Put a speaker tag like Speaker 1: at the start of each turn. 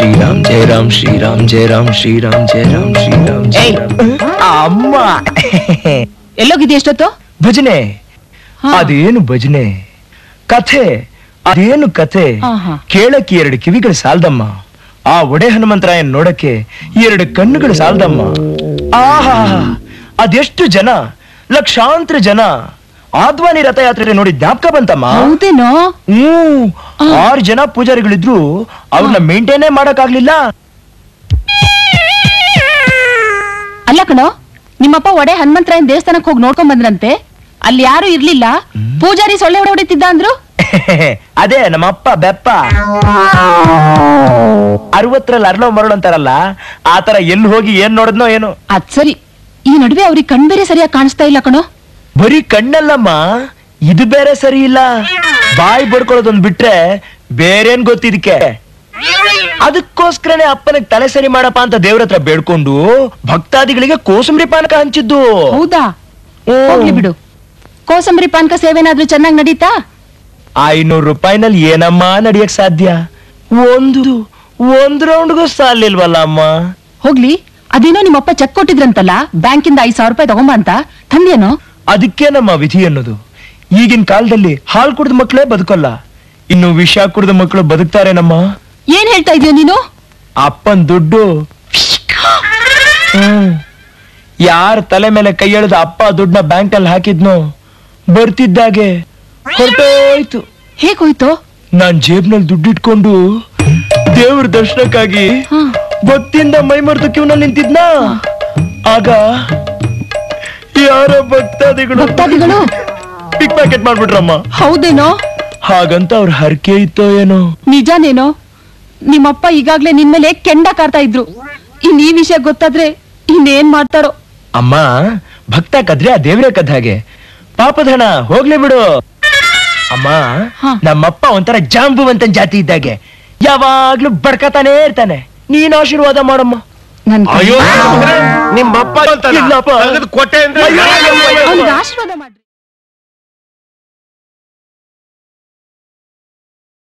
Speaker 1: ಶ್ರೀರಾಮ್ ಜಯ ರಾಮ್ ಶ್ರೀರಾಮ್ ಜಯ ರಾಮ್ ಶ್ರೀರಾಮ್ ಜಯ ರಾಮ್ ಶ್ರೀರಾಮ್ ಜಯ
Speaker 2: ಏಯ್
Speaker 1: ರಾಮ್
Speaker 2: ಅಮ್ಮ
Speaker 3: ಎಲ್ಲೋಗಿದ್ದೆ ಎಷ್ಟೊತ್ತು
Speaker 1: ಭಜನೆ
Speaker 3: ಹಾ.
Speaker 1: ಅದೇನು ಭಜನೆ ಕಥೆ ಅದೇನು ಕಥೆ
Speaker 3: ಆಹಾ.
Speaker 1: ಕೇಳಕ್ಕೆ ಎರಡು ಕಿವಿಗಳು ಸಾಲ್ದಮ್ಮ ಆ ಒಡೆ ಹನುಮಂತರಾಯನ್ ನೋಡಕ್ಕೆ ಎರಡು ಕಣ್ಣುಗಳು ಸಾಲ್ದಮ್ಮ ಆಹಾ ಅದೆಷ್ಟು ಜನ ಲಕ್ಷಾಂತರ ಜನ ಆದ್ವಾನಿ ರಥಯಾತ್ರೆ ನೋಡಿ ಜ್ಞಾಪಕ ಬಂತಮ್ಮ
Speaker 3: ಹೌದೇನೋ
Speaker 1: ಹ್ಮ್ ಆರು ಜನ ಪೂಜಾರಿಗಳಿದ್ರು ಅವ್ರನ್ನ ಮೇಂಟೈನೇ ಮಾಡಕ್ಕಾಗ್ಲಿಲ್ಲ
Speaker 3: ಅಲ್ಲ ಕಣೋ ನಿಮ್ಮಪ್ಪ ಒಡೆ ಹನುಮಂತರಾಯನ್ ದೇವಸ್ಥಾನಕ್ಕೆ ಹೋಗಿ ನೋಡ್ಕೊಂಡ್ ಬಂದ್ರಂತೆ ಅಲ್ಲಿ ಯಾರು ಇರ್ಲಿಲ್ಲ ಪೂಜಾರಿ ಸೊಳ್ಳೆ ಹೊಡೆ ಹೊಡಿತಿದ್ದ ಅಂದ್ರು
Speaker 1: ಅದೇ ನಮ್ಮ ಅಪ್ಪ ಬೆಪ್ಪ ಅರವತ್ತರಲ್ಲಿ ಅರ್ಲೋ ಮರಳು ಅಂತಾರಲ್ಲ ಆತರ ಎಲ್ಲಿ ಹೋಗಿ ಏನ್ ನೋಡಿದ್ನೋ ಏನೋ
Speaker 3: ಅದ್ ಸರಿ ಈ ನಡುವೆ ಅವ್ರಿಗೆ ಕಣ್ ಬೇರೆ ಸರಿಯಾಗಿ ಕಾಣಿಸ್ತಾ ಇಲ್ಲ ಕಣೋ
Speaker 1: ಬರೀ ಕಣ್ಣಲ್ಲಮ್ಮ ಇದು ಬೇರೆ ಸರಿ ಇಲ್ಲ ಬಾಯಿ ಬಡ್ಕೊಳ್ಳೋದೊಂದ್ ಬಿಟ್ರೆ ಬೇರೇನ್ ಗೊತ್ತಿದಕ್ಕೆ ಅದಕ್ಕೋಸ್ಕರನೇ ಅಪ್ಪನಿಗೆ ತಲೆ ಸರಿ ಮಾಡಪ್ಪ ಅಂತ ದೇವ್ರ ಹತ್ರ ಬೇಡ್ಕೊಂಡು ಭಕ್ತಾದಿಗಳಿಗೆ ಕೋಸಂಬರಿ ಪಾನಕ ಹಂಚಿದ್ದು
Speaker 3: ಹೌದಾ
Speaker 1: ಹ್ಮ್.
Speaker 3: ಹೋಗ್ಲಿ ಬಿಡು ಕೋಸಂಬರಿ ಪಾನಕ ಸೇವೆನಾದ್ರೂ ಚೆನ್ನಾಗಿ ನಡೀತಾ
Speaker 1: ಐನೂರು ರೂಪಾಯಿನಲ್ಲಿ ಏನಮ್ಮ ನಡಿಯಕ್ ಸಾಧ್ಯ ಒಂದು ಒಂದ್ ರೌಂಡ್ಗೂ ಸಾಲಿಲ್ವಲ್ಲ ಅಮ್ಮ
Speaker 3: ಹೋಗ್ಲಿ ಅದೇನೋ ನಿಮ್ಮಪ್ಪ ಚೆಕ್ ಕೊಟ್ಟಿದ್ರಂತಲ್ಲ ಬ್ಯಾಂಕಿಂದ ಐದ್ ಸಾವಿರ ರೂಪಾಯಿ ತಗೊಂಬ ಅಂತ ತಂದೇನೋ
Speaker 1: ಅದಕ್ಕೆ ನಮ್ಮ ವಿಧಿ ಅನ್ನೋದು ಈಗಿನ ಕಾಲದಲ್ಲಿ ಹಾಲು ಕುಡಿದ ಮಕ್ಕಳೇ ಬದುಕಲ್ಲ ಇನ್ನು ವಿಷ ಕುಡಿದ ಮಕ್ಕಳು ಬದುಕ್ತಾರೇನಮ್ಮ
Speaker 3: ಏನ್ ಹೇಳ್ತಾ ಇದೀಯ ನೀನು
Speaker 1: ಅಪ್ಪನ್ ದುಡ್ಡು ಹ್ಮ್ ಯಾರ ತಲೆ ಮೇಲೆ ಕೈ ಎಳೆದ ಅಪ್ಪ ದುಡ್ಡನ್ನ ಬ್ಯಾಂಕ್ ಅಲ್ಲಿ ಹಾಕಿದ್ನೋ ಬರ್ತಿದ್ದಾಗೆ ಹೊರಟೋಯ್ತು
Speaker 3: ಹೇಗೋಯ್ತು
Speaker 1: ನಾನ್ ಜೇಬ್ನಲ್ಲಿ ದುಡ್ಡಿಟ್ಕೊಂಡು ದೇವ್ರ ದರ್ಶನಕ್ಕಾಗಿ
Speaker 3: ಹಾ.
Speaker 1: ಭಕ್ತಿಯಿಂದ ಮೈ ಮರೆತು ಕ್ಯೂನಲ್ಲಿ ನಿಂತಿದ್ನ ಆಗ ಯಾರ ಭಕ್ತಾದಿಗಳು
Speaker 3: ಭಕ್ತಾದಿಗಳು
Speaker 1: ಪಿಕ್ ಪ್ಯಾಕೆಟ್ ಮಾಡ್ಬಿಟ್ರಮ್ಮ
Speaker 3: ಹೌದೇನೋ
Speaker 1: ಹಾಗಂತ ಅವ್ರ ಹರಕೆ ಇತ್ತೋ ಏನೋ
Speaker 3: ನಿಜಾನೇನೋ ನಿಮ್ಮಪ್ಪ ಈಗಾಗ್ಲೇ ನಿನ್ ಮೇಲೆ ಕೆಂಡ ಕಾರ್ತಾ ಇದ್ರು ಇನ್ ಈ ವಿಷಯ ಗೊತ್ತಾದ್ರೆ ಇನ್ನೇನ್ ಮಾಡ್ತಾರೋ
Speaker 1: ಅಮ್ಮ ಭಕ್ತ ಕದ್ರೆ ಆ ದೇವ್ರೆ ಕದ್ದ ಹಾಗೆ ಪಾಪಧಣ ಹೋಗ್ಲಿ ಬಿಡು ಅಮ್ಮ
Speaker 3: ಹಾ.
Speaker 1: ನಮ್ಮಪ್ಪ ಒಂಥರ ಜಾಂಬುವಂತನ್ ಜಾತಿ ಇದ್ದಾಗೆ ಯಾವಾಗ್ಲೂ ಬಡ್ಕತಾನೇ ಇರ್ತಾನೆ ನೀನ್ ಆಶೀರ್ವಾದ ಮಾಡಮ್ಮ
Speaker 3: ನನ್
Speaker 4: ಅಯ್ಯೋ ನಿಮ್ಮಪ್ಪ
Speaker 1: ಇಲ್ಲಪ್ಪ.
Speaker 4: ಕೊಟ್ಟೆ ಅಂದ್ರೆ
Speaker 1: ಅಯ್ಯೋ, ಅಯ್ಯೋ, ಅಯ್ಯೋ, ಅಯ್ಯೋ.
Speaker 3: ಅವ್ನಿಗೆ ಆಶೀರ್ವಾದ